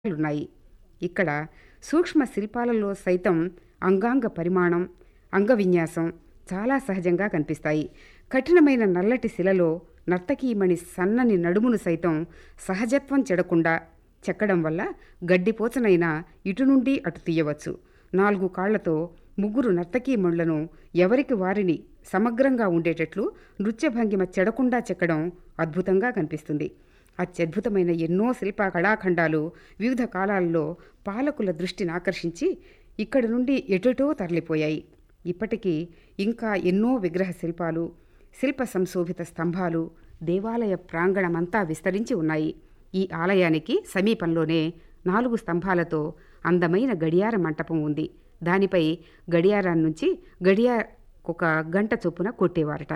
ఉన్నాయి ఇక్కడ సూక్ష్మ శిల్పాలలో సైతం అంగాంగ పరిమాణం అంగవిన్యాసం చాలా సహజంగా కనిపిస్తాయి కఠినమైన నల్లటి శిలలో నర్తకీమణి సన్నని నడుమును సైతం సహజత్వం చెడకుండా చెక్కడం వల్ల గడ్డిపోచనైనా ఇటు నుండి అటు తీయవచ్చు నాలుగు కాళ్లతో ముగ్గురు నర్తకీమణులను ఎవరికి వారిని సమగ్రంగా ఉండేటట్లు నృత్య భంగిమ చెడకుండా చెక్కడం అద్భుతంగా కనిపిస్తుంది అత్యద్భుతమైన ఎన్నో శిల్ప కళాఖండాలు వివిధ కాలాల్లో పాలకుల దృష్టిని ఆకర్షించి ఇక్కడి నుండి ఎటెటో తరలిపోయాయి ఇప్పటికీ ఇంకా ఎన్నో విగ్రహ శిల్పాలు శిల్ప సంశోభిత స్తంభాలు దేవాలయ ప్రాంగణమంతా విస్తరించి ఉన్నాయి ఈ ఆలయానికి సమీపంలోనే నాలుగు స్తంభాలతో అందమైన గడియార మంటపం ఉంది దానిపై గడియారాన్నించి గడియారొక గంట చొప్పున కొట్టేవారట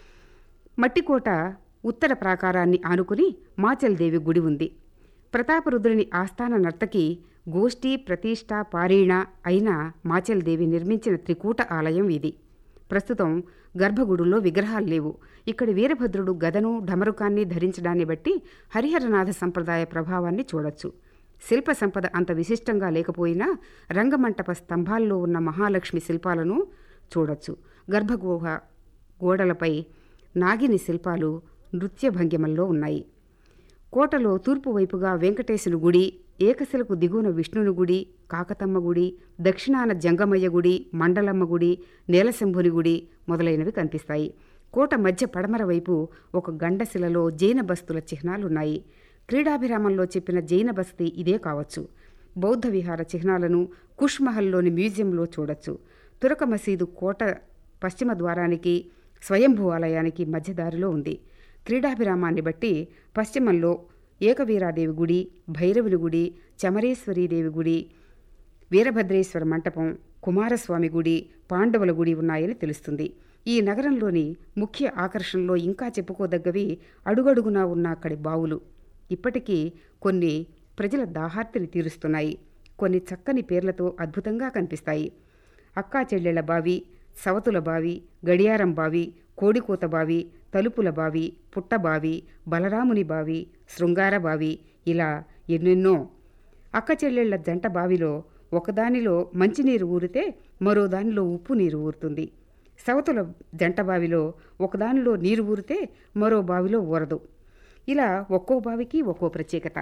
మట్టికోట ఉత్తర ప్రాకారాన్ని ఆనుకుని మాచల్దేవి గుడి ఉంది ప్రతాపరుద్రుని ఆస్థాన నర్తకి గోష్ఠి ప్రతిష్ట పారీణ అయిన మాచల్దేవి నిర్మించిన త్రికూట ఆలయం ఇది ప్రస్తుతం గర్భగుడుల్లో విగ్రహాలు లేవు ఇక్కడ వీరభద్రుడు గదను ఢమరుకాన్ని ధరించడాన్ని బట్టి హరిహరనాథ సంప్రదాయ ప్రభావాన్ని చూడొచ్చు శిల్ప సంపద అంత విశిష్టంగా లేకపోయినా రంగమంటప స్తంభాల్లో ఉన్న మహాలక్ష్మి శిల్పాలను చూడొచ్చు గర్భగుహ గోడలపై నాగిని శిల్పాలు నృత్య భంగిమల్లో ఉన్నాయి కోటలో తూర్పు వైపుగా వెంకటేశుని గుడి ఏకశిలకు దిగువన విష్ణుని గుడి కాకతమ్మ గుడి దక్షిణాన జంగమయ్య గుడి మండలమ్మ గుడి నేలశంభుని గుడి మొదలైనవి కనిపిస్తాయి కోట మధ్య పడమర వైపు ఒక గండశిలలో జైన బస్తుల చిహ్నాలున్నాయి క్రీడాభిరామంలో చెప్పిన జైన బస్తీ ఇదే కావచ్చు బౌద్ధ విహార చిహ్నాలను కుష్మహల్లోని మ్యూజియంలో చూడొచ్చు తురక మసీదు కోట పశ్చిమ ద్వారానికి స్వయంభూ ఆలయానికి మధ్యదారిలో ఉంది క్రీడాభిరామాన్ని బట్టి పశ్చిమంలో ఏకవీరాదేవి గుడి భైరవుని గుడి చమరేశ్వరీదేవి గుడి వీరభద్రేశ్వర మంటపం కుమారస్వామి గుడి పాండవుల గుడి ఉన్నాయని తెలుస్తుంది ఈ నగరంలోని ముఖ్య ఆకర్షణలో ఇంకా చెప్పుకోదగ్గవి అడుగడుగునా ఉన్న అక్కడి బావులు ఇప్పటికీ కొన్ని ప్రజల దాహార్తిని తీరుస్తున్నాయి కొన్ని చక్కని పేర్లతో అద్భుతంగా కనిపిస్తాయి అక్కా చెల్లెళ్ల బావి సవతుల బావి గడియారం బావి కోడికోత బావి తలుపుల బావి పుట్టబావి బలరాముని బావి శృంగార బావి ఇలా ఎన్నెన్నో అక్క చెల్లెళ్ల జంట బావిలో ఒకదానిలో మంచినీరు ఊరితే మరో దానిలో ఉప్పు నీరు ఊరుతుంది సవతుల జంట బావిలో ఒకదానిలో నీరు ఊరితే మరో బావిలో ఊరదు ఇలా ఒక్కో బావికి ఒక్కో ప్రత్యేకత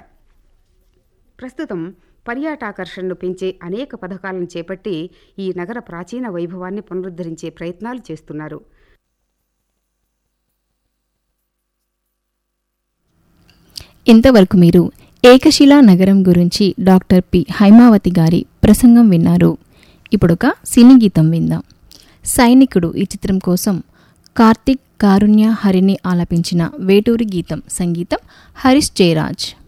ప్రస్తుతం పర్యాటాకర్షణను పెంచే అనేక పథకాలను చేపట్టి ఈ నగర ప్రాచీన వైభవాన్ని పునరుద్ధరించే ప్రయత్నాలు చేస్తున్నారు ఇంతవరకు మీరు ఏకశిలా నగరం గురించి డాక్టర్ పి హైమావతి గారి ప్రసంగం విన్నారు ఇప్పుడొక సినీ గీతం విందాం సైనికుడు ఈ చిత్రం కోసం కార్తిక్ కారుణ్య హరిని ఆలపించిన వేటూరి గీతం సంగీతం హరీష్ జయరాజ్